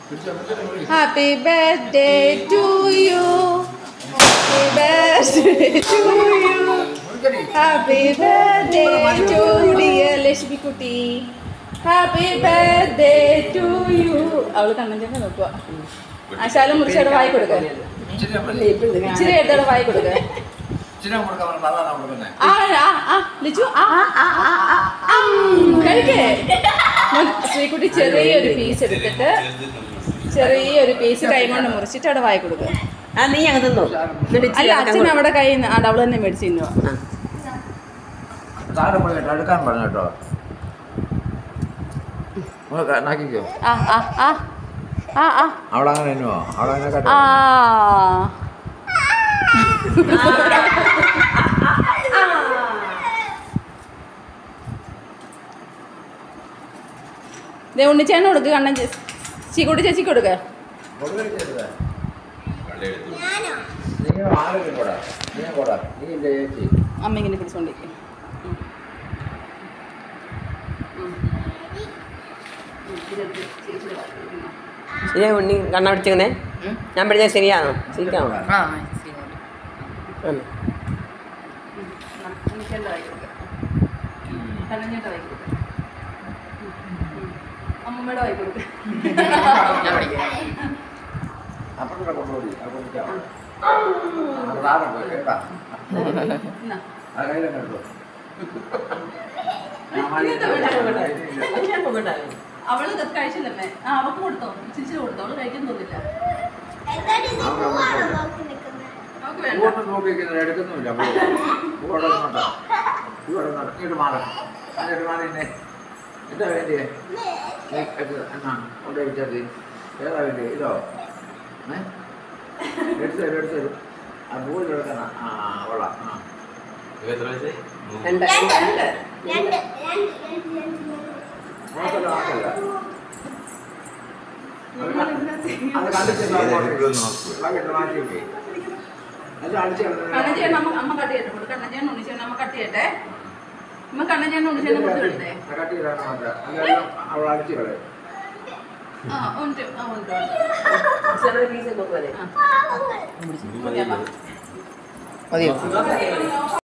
Happy birthday to you happy birthday to you happy birthday to dear Lakshmikutty happy birthday to you അവള് കണ്ണൻ ചെന്ന് നോക്കുക ആശാലും മുറിച്ചവിടെ വായി കൊടുക്ക ഇച്ചിരി എടുത്തോടെ വായി കൊടുക്ക ആ ആ ആ ലിച്ചു ആ ആ ആ ആ ആ ആ കഴിക്കേ മോൻ ശ്രീകുട്ടി ചെറിയൊരു പീസ് എടുത്തിട്ട് ചെറിയൊരു പീസ് കൈ കൊണ്ട് മുറിച്ചിട്ട് അവിടെ വായി കൊടുക്കുക ആ നീ അങ്ങ് തിന്നോ എന്നിട്ട് ഇച്ചിരി അല്ല അതൊക്കെ അച്ഛൻ അങ്ങ് അവിടെ കൈ അവള് തന്നെ മേടിച്ചു തിന്നുവാ ആ. താഴെ പോയിട്ട് അടുക്കാൻ പറഞ്ഞു കേട്ടോ മോളെ നാക്കിക്കോ ആ ആ ആ ആ ആ അവളങ്ങനെ തന്നെയോ അവളങ്ങനെ കേട്ടോ ആ ദേ ഉണ്ണിച്ചേട്ടന് കൊടുക്ക് കണ്ണൻ ചേ- ചീക്കുട്ടി ചേച്ചിക്ക് കൊടുക്ക നീ ആരെങ്കിലും കൂടാ നീ കൂടാ നീ ഇല്ല ചേച്ചി അമ്മ ഇങ്ങനെ പിടിച്ചോണ്ടിരിക്കും ശരിയാ ഉണ്ണി കണ്ണ പിടിച്ചങ്ങനെ ഞാൻ പിടിച്ചാൽ ശരിയാണോ ശരിക്കാണോ ആ ആണ്. അമ്മമ്മയുടെ വായി കൊടുക്ക അപ്പുറത്തെ കൊണ്ടുപോയി അത് കൊണ്ടിട്ടാ അത് താഴെ പോയി കേട്ടാ എന്നാ അത് കയ്യിലൊക്കെ എടുത്തോ അവള് ഇത് കഴിച്ചില്ലമ്മേ ആ അവക്ക് കൊടുത്തോ ചിരിച്ചു കൊടുത്തോ അവള് കഴിക്കാൻ തോന്നില്ല അവക്ക് വേണ്ട പൂവൊന്നും നോക്കിക്കുന്നത് എടുക്കുന്നുമില്ല പൂവോടെ നോട്ടാ പൂവോടെ നോട്ടാ ഇങ്ങോട്ട് മാറാം അങ്ങോട്ട് മാറി എന്നെ എന്താ വേണ്ടിയേ എന്നാ കൊണ്ടുപോയി വെച്ചത് ഏതാ വേണ്ടിയേ ഇതോ ഏ എടുത്തു തരും എടുത്തു തരും ആ പൂവിൽ എടുക്കണം ആ കൊള്ളാം ആ രണ്ട് നോക്കല്ല നോക്കല്ല അത് കണ്ടിട്ട് മാറ്റി വെക്കേ അത് അടിച്ചു കണ്ണഞ്ചേട്ടൻ അമ്മ അമ്മ കട്ട് ചെയ്യട്ടെ കൊടു കണ്ണഞ്ചേട്ടൻ ഉണ്ണിച്ചേട്ടൻ അമ്മ കട്ട് ചെയ്യട്ടെ അമ്മ കണ്ണഞ്ചേട്ടൻ ഉണ്ണിച്ചേട്ടൻ കൊടുത്തു വിടട്ടെ കട്ടി ഇടാൻ അതെല്ലാം അവൾ അടിച്ചു കളയും ആ ഉണ്ട് ആ ഉണ്ട് ഉണ്ട്. ചെറിയ പീസ് നോക്കുമല്ലേ ആ. ഓക്കേ, അമ്മ. മതിയോ